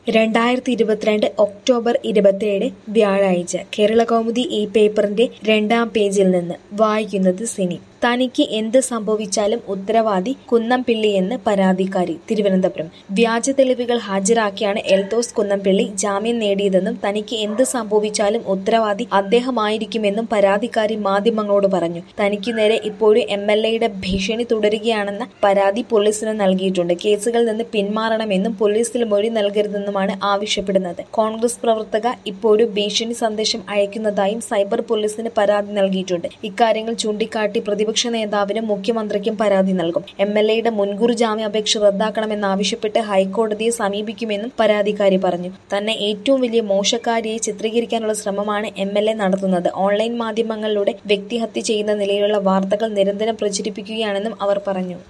രണ്ടായിരത്തി ഇരുപത്തിരണ്ട് ഒക്ടോബർ ഇരുപത്തിയേഴ് വ്യാഴാഴ്ച കേരളകൗമുദി ഈ പേപ്പറിന്റെ രണ്ടാം പേജിൽ നിന്ന് വായിക്കുന്നത് സിനി തനിക്ക് എന്ത് സംഭവിച്ചാലും ഉത്തരവാദി കുന്നംപിള്ളിയെന്ന് പരാതിക്കാരി തിരുവനന്തപുരം വ്യാജ തെളിവുകൾ ഹാജരാക്കിയാണ് എൽദോസ് കുന്നംപിള്ളി ജാമ്യം നേടിയതെന്നും തനിക്ക് എന്ത് സംഭവിച്ചാലും ഉത്തരവാദി അദ്ദേഹമായിരിക്കുമെന്നും പരാതിക്കാരി മാധ്യമങ്ങളോട് പറഞ്ഞു തനിക്കു നേരെ ഇപ്പോഴും എം എൽ എയുടെ ഭീഷണി തുടരുകയാണെന്ന പരാതി പോലീസിന് നൽകിയിട്ടുണ്ട് കേസുകളിൽ നിന്ന് പിന്മാറണമെന്നും പോലീസിൽ മൊഴി നൽകരുതെന്നുമാണ് ആവശ്യപ്പെടുന്നത് കോൺഗ്രസ് പ്രവർത്തക ഇപ്പോഴും ഭീഷണി സന്ദേശം അയക്കുന്നതായും സൈബർ പോലീസിന് പരാതി നൽകിയിട്ടുണ്ട് ഇക്കാര്യങ്ങൾ ചൂണ്ടിക്കാട്ടി പ്രതിപക്ഷ നേതാവിനും മുഖ്യമന്ത്രിക്കും പരാതി നൽകും എം എൽ എയുടെ മുൻകൂർ ജാമ്യാപേക്ഷ റദ്ദാക്കണമെന്നാവശ്യപ്പെട്ട് ഹൈക്കോടതിയെ സമീപിക്കുമെന്നും പരാതിക്കാരി പറഞ്ഞു തന്നെ ഏറ്റവും വലിയ മോശക്കാരിയെ ചിത്രീകരിക്കാനുള്ള ശ്രമമാണ് എം എൽ എ നടത്തുന്നത് ഓൺലൈൻ മാധ്യമങ്ങളിലൂടെ വ്യക്തിഹത്യ ചെയ്യുന്ന നിലയിലുള്ള വാർത്തകൾ നിരന്തരം പ്രചരിപ്പിക്കുകയാണെന്നും അവർ പറഞ്ഞു